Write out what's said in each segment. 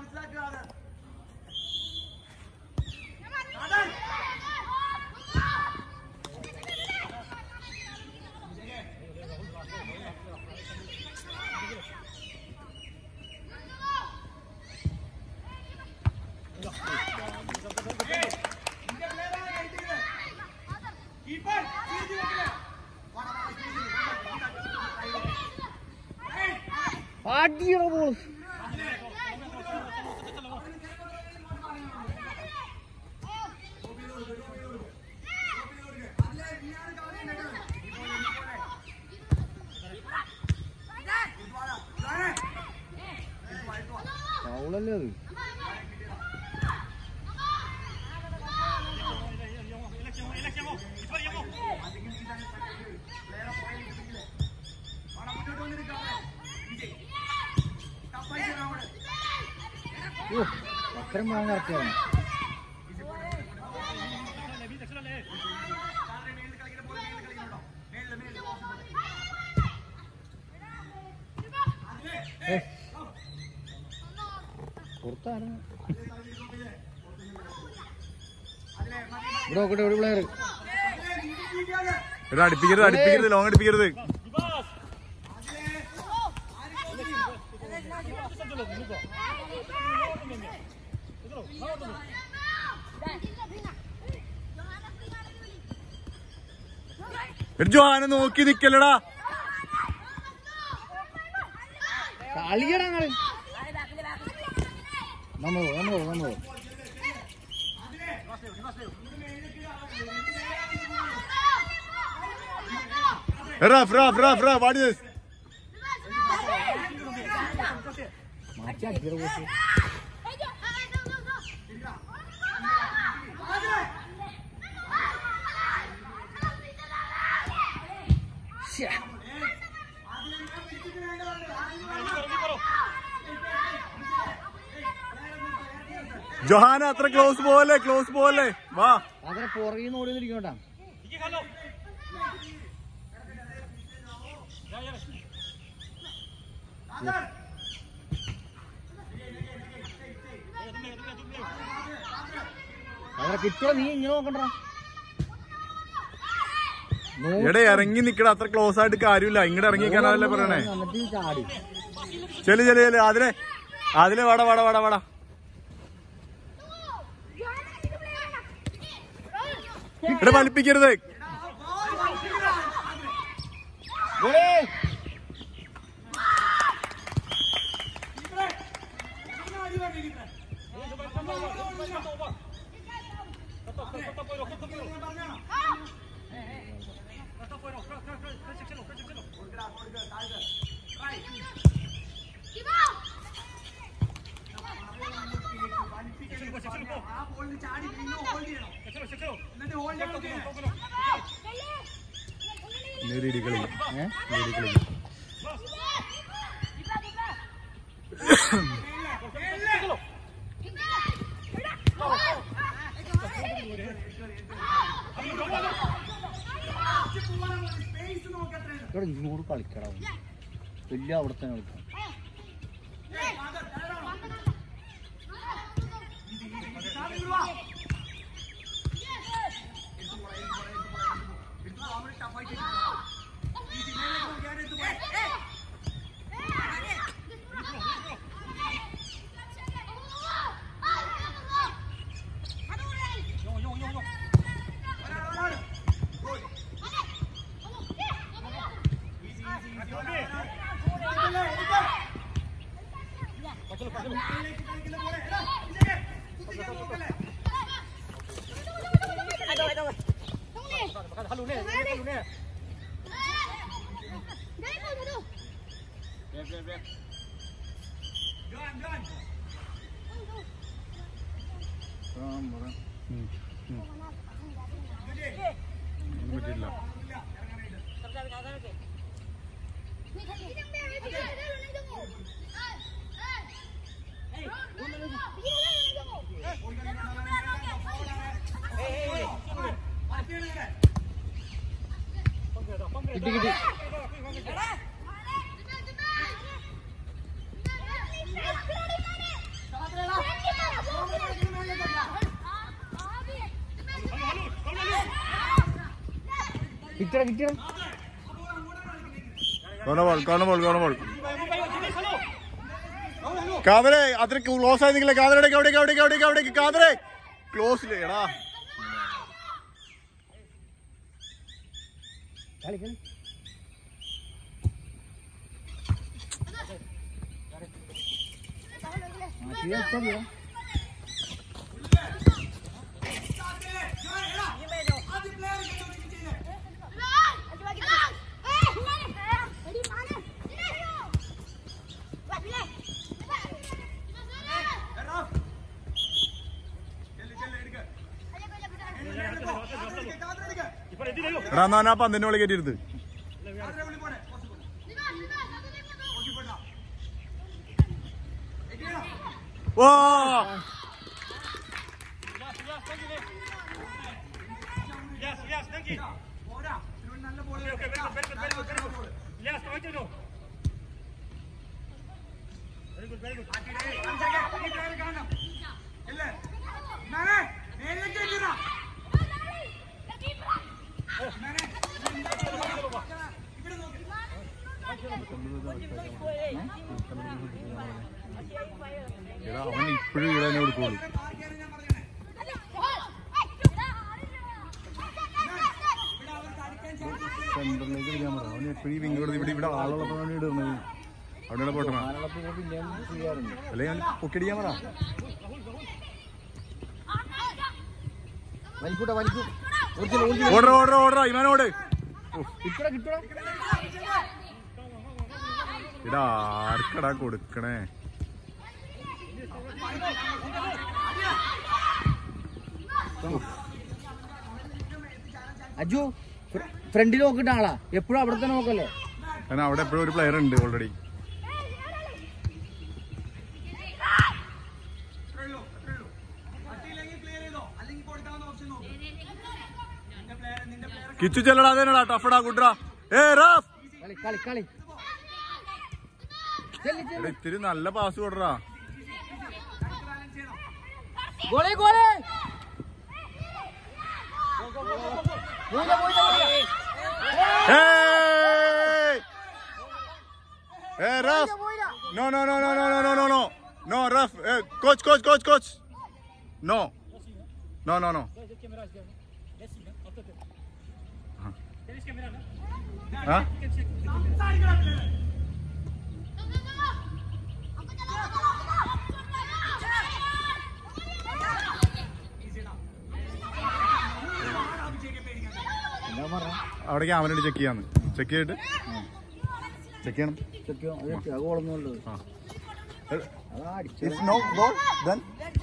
അടിയട ball ഫൗളല്ലേ അത് ഓ അത്രയും പോകാൻ കറക്റ്റാണ് പുറത്തായിരുന്നു ഇവിടെ നോക്കട്ടെ ഒരു പ്ലെയർ എടാ അടുപ്പിക്കരുത് അടുപ്പിക്കരുത് ലോങ് അടുപ്പിക്കരുത് എടാ ജോഹാനെ നോക്കി നിക്കല്ലടാ കളിയടാ നിങ്ങള് വന്നോ വന്നോ വന്നോ rough rough rough rough what this മാറ്റി അടിയട പോയിട്ട് ശ്ശേ. ജോഹാന അത്ര ക്ലോസ് പോലെ ക്ലോസ് പോലെ വാ അതിനെ പുറകിൽ നിന്ന് ഓടി ഇരിക്കോട്ടാ അവരെ കിട്ടുക നീ ഇങ്ങനെ നോക്കണ്ട എടാ ഇറങ്ങി നിക്കട അത്ര ക്ലോസ് ആയിട്ട് കാര്യമില്ല ഇങ്ങോട്ട് ഇറങ്ങിക്കാനല്ലേ പറയണേ എന്നിട്ട് നീ ചാടി ചെല് ചെല് ചെല് അതിലെ അതിലെ വാടാ വാടാ വാടാ വാടാ എടാ വലിപ്പിക്കരുത് ഗോളി. നേരിടി കളി ഏ? നേരി കളി ഇവിടെ ഇങ്ങോട്ട് കളിക്കടാ വലിയ അവിടെ തന്നെ കളിക്കണം ഒന്നും പറ്റില്ല കിട്ടി കിട്ടി കിട്ടണം കിട്ടണം corner ball corner ball corner ball കാതരെ അത്ര ക്ലോസ് ആയി നിൽക്കില്ല കാതരടേക്ക് അവിടേക്ക് അവിടേക്ക് അവിടേക്ക് അവിടേക്ക് കാതരെ ക്ലോസില് എടാ കളി കളി മാറ്റി വെച്ചാ എടാ എന്നാ ആ പന്തിന്റെ ഉള്ളിൽ കയറ്റിയിരുത്ത് ഓ എടാ അവൻ ഇപ്പോഴും ഇവിടെ തന്നെ കൊടുക്കുള്ളൂ സെന്ററിലേക്ക് വിളിക്കാൻ പറ അവൻ എപ്പോഴും വിങ് കൊടുത്ത് ഇവിടെ ഇവിടെ ആളുള്ളപ്പോഴാണ് ഇടുന്നത് അവിടെ പോട്ടെ ആളുള്ളപ്പോ പിന്നെ ചെയ്യാറുണ്ട് അല്ലെ ഞാൻ പൊക്കിടിക്കാൻ പറ വലിക്കൂട്ടെ വലിക്കും ഓടിച്ചോ, ഓടിച്ചോ. ഓർഡർ ഓർഡർ ഓർഡർ ഇമാനോട് കിട്ടണം കിട്ടണം ഇടാ ആർക്കടാ കൊടുക്കണേ അജു ഫ്രണ്ടിൽ നോക്കിട്ട ആളാ എപ്പോഴും അവിടെ തന്നെ നോക്കല്ലേ കാരണം അവിടെ എപ്പോഴും ഒരു പ്ലെയർ ഉണ്ട് ഓൾറെഡി കിച്ചു ചെല്ലടാ അതേനടാ ടഫടാ കുട്രാ ഏ റാഫ് കളി കളി കളി ചെല്ലി ചെല്ലി എടാ ഇത്തിരി നല്ല പാസ് കൊടുറാ ഗോളി ഗോളി പോയില്ല, പോയില്ല, പോയില്ല. ഏയ് ഏ റഫ് പോയില്ല. No no no no no no no no no no rough coach coach coach coach no no no no हाँ ഞാൻ പറഞ്ഞ അവിടേക്ക് അവനോട് ചെക്ക് ചെയ്യാന്ന് ചെക്ക് ചെയ്തിട്ട് ചെക്ക് ചെയ്യണം ചെക്കോ അത് ഗോളൊന്നുമല്ലോ ആ അതാ അടിച്ചു If no goal, then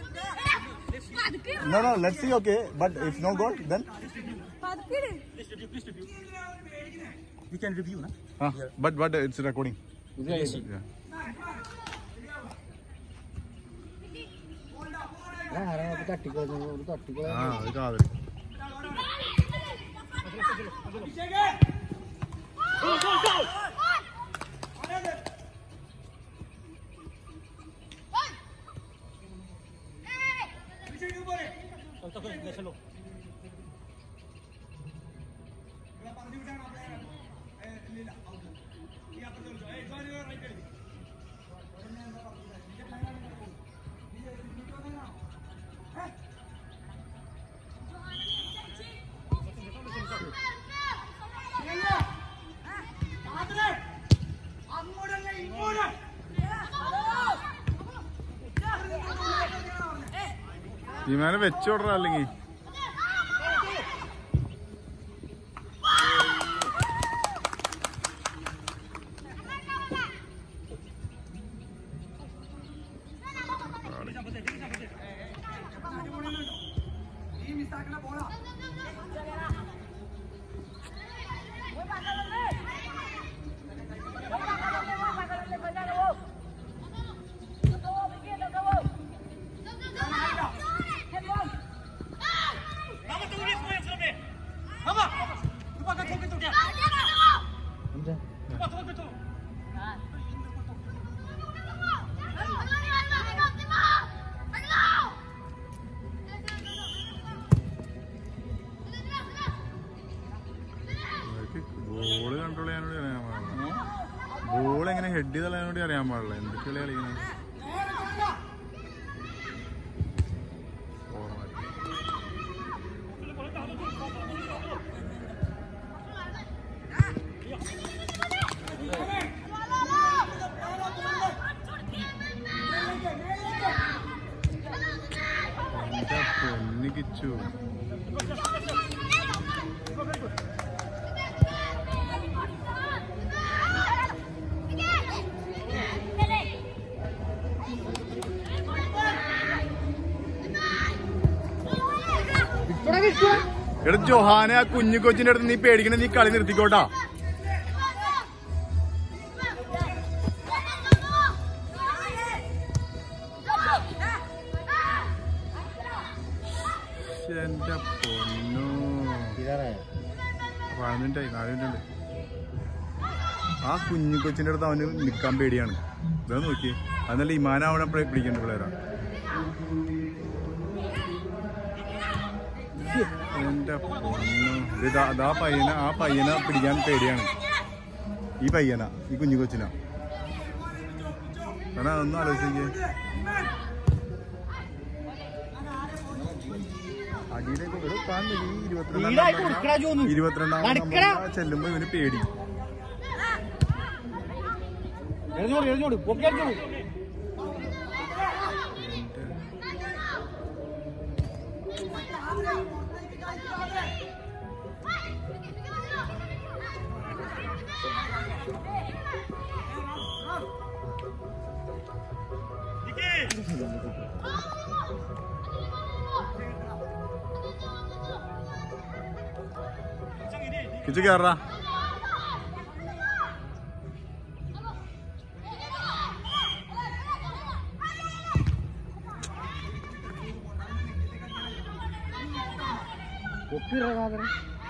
no, no. Let's see. Okay, but if no goal, then We can review, na? ah, but but it's recording. ഇത് കഴിഞ്ഞു. Yeah. ആ, ആരാണ് തട്ടിക്കളഞ്ഞു ഒരു തട്ടിക്കളഞ്ഞു ആ അത് കാതൽ വിമാനം വെച്ചോടറ അല്ലെങ്കിൽ എന്താ ഹെഡ് തലയോടി അറിയാൻ പാടില്ല എന്തൊക്കെ കളി കളിക്കുന്നത് Forward. എന്റെ പൊന്ന് കിച്ചു എടാ ജൊഹാനെ ആ കുഞ്ഞു കൊച്ചിന്റെ അടുത്ത് നീ പേടിക്കണ നീ കളി നിർത്തിക്കോട്ടാ ശ്ശെ, എന്റെ പൊന്നു തീരാറായോ പതിനഞ്ച് മിനിറ്റായി നാല് മിനിറ്റ് ഉണ്ട് ആ കുഞ്ഞു കൊച്ചിന്റെ അടുത്ത് അവന് നിക്കാൻ പേടിയാണ് ഇതാ നോക്കി അതല്ല ഇമാന അവിടെ പിടിക്കേണ്ട പിള്ളേരാ എന്റെ പൊന്നു ഇതാ അതാ പയ്യന ആ പയ്യനെ പിടിക്കാൻ പേടിയാണ് ഈ പയ്യന ഈ കുഞ്ഞു കൊച്ചിനാ കാരണം അതൊന്നും ആലോചിക്കേ അടിയിലേക്ക് ഒരു താൻ ഈ വീടായിട്ട് കൊടുക്കടാ ഇരുപത്തിരണ്ടാം ജോന്ന്. ഇരുപത്തിരണ്ടാം നടക്കടാ. നമ്പറിൽ ചെല്ലുമ്പോ ഇവന് പേടി എഴുന്നോട് എഴുന്നോട് പൊക്കി അടിച്ചോളൂ കിച്ചു കേറാ പൊക്കി ഇറങ്ങാതെ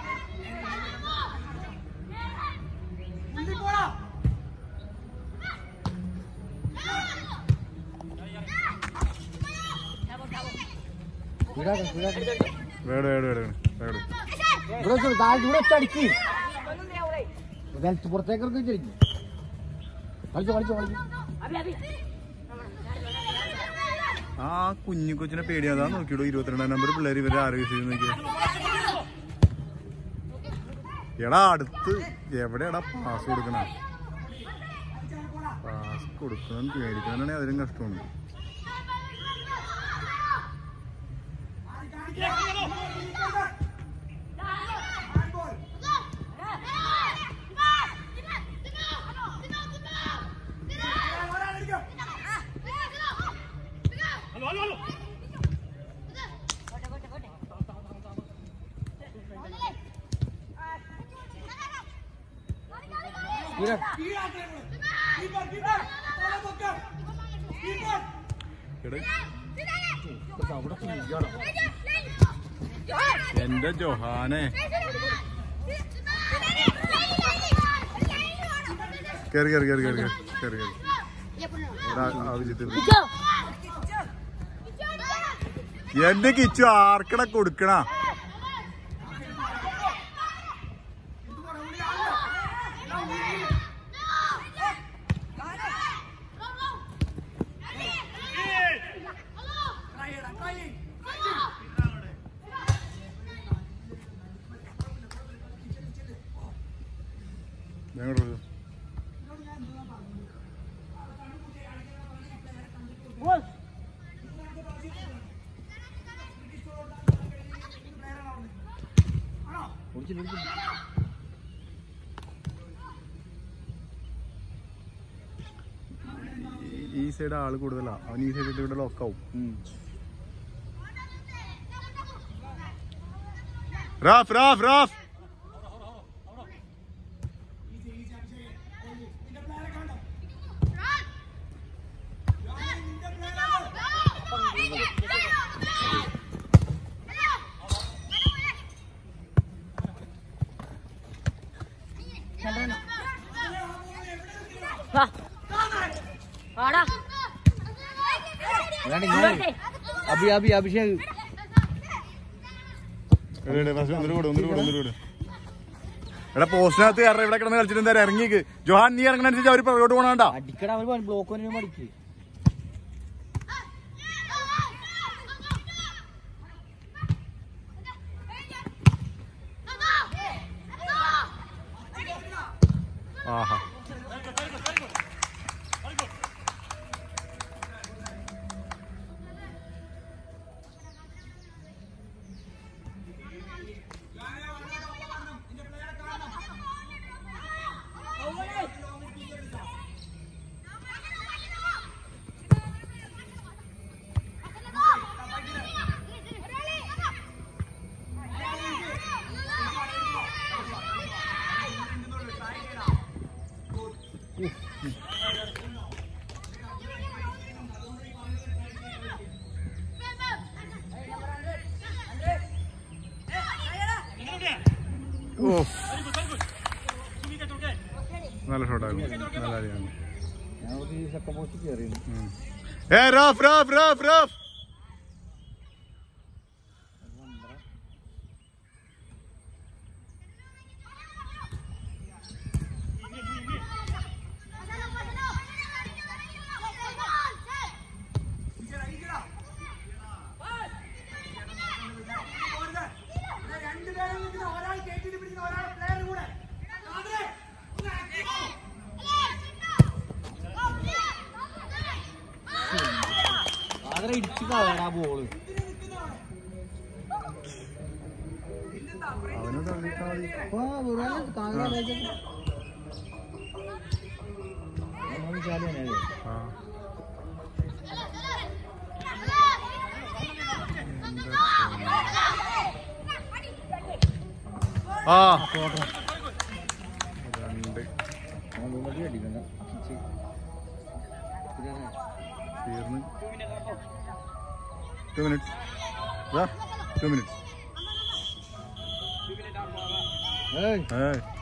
വീടാക്കണം വീടാക്കണം വേട് വേട് വേട് വേട് ഇവിടെ വെച്ചോളൂ താഴെ ഇവിടെ വെച്ചടിക്ക് നിലത്ത് പുറത്തേക്കൊക്കെ വെച്ചടിക്ക് കളിച്ചോ കളിച്ചോ കളിച്ചോ ആ കുഞ്ഞു കൊച്ചിനെ പേടി അതാ നോക്കിയിടൂ ഇരുപത്തിരണ്ടാം നമ്പർ പിള്ളേർ ഇവരെ ആരോഗ്യ നോക്കി എടാ അടുത്ത് എവിടെയാടാ പാസ് കൊടുക്കണ പാസ് കൊടുക്കണം പേടിക്കണമെങ്കിൽ അതിലും കഷ്ടമുണ്ട് വീടാ എടാ അവിടെ കുഞ്ഞാണോ എന്റെ ജൊഹാനെ കേറി കേറി കേറി കേറി കേറി കേറി എടാ, ആവശ്യത്തിന് എന്റെ കിച്ചു ആർക്കട കൊടുക്കണ ഞങ്ങളുടെ ഓടിച്ചു ഓടിച്ചു ഈ സൈഡ് ആള് കൂടുതലാ അവൻ ഈ സൈഡ് ഇവിടെ ലോക്കാവും റാഫ് റാഫ് റാഫ് വാടാ അല്ലാണ്ട് ഇങ്ങനെ അഭി അഭി അഭിഷേക് എവിടെ, എവിടെ, ഫസ്റ്റ് ഒന്നൊരു കൂടെ ഒന്നൊരു കൂടെ ഒന്നൊരു കൂടെ ഇവിടെ പോസ്റ്റിനകത്ത് കയറ ഇവിടെ കിടന്ന് കളിച്ചിട്ട് എന്തായാലും ഇറങ്ങിക്ക് ജോഹാൻ നീ ഇറങ്ങണനുസരിച്ച് അവർ പുറകോട്ട് പോകണണ്ട അടിക്കട അവർ ബ്ലോക്ക് വന്നു മടിക്ക് ആഹാ ഓ നല്ല ഷോട്ടായിരുന്നു നല്ല കാര്യമാണ് ഞാൻ ഒരു സെക്കൻഡ് പോസ്റ്റ് കയറിയിരുന്നു ഉം. ഏ റഫ് റഫ് റഫ് റഫ് രണ്ടുപേരും നിൽക്കുന്ന ഒരാൾ കേട്ടിട്ട് പിടിക്കുന്ന ഒരാൾ പ്ലെയർ കൂടെ അതെ ആദര ഇടിച്ചു കളയാടാ ബോള് അവന് തള്ളിയിട്ടാ മതി. ആ. ആ രണ്ട് അടിക്കണ്ട തീർന്ന് ടു മിനിറ്റ്സ് ടു മിനിറ്റ്സ് ഏയ് ഏ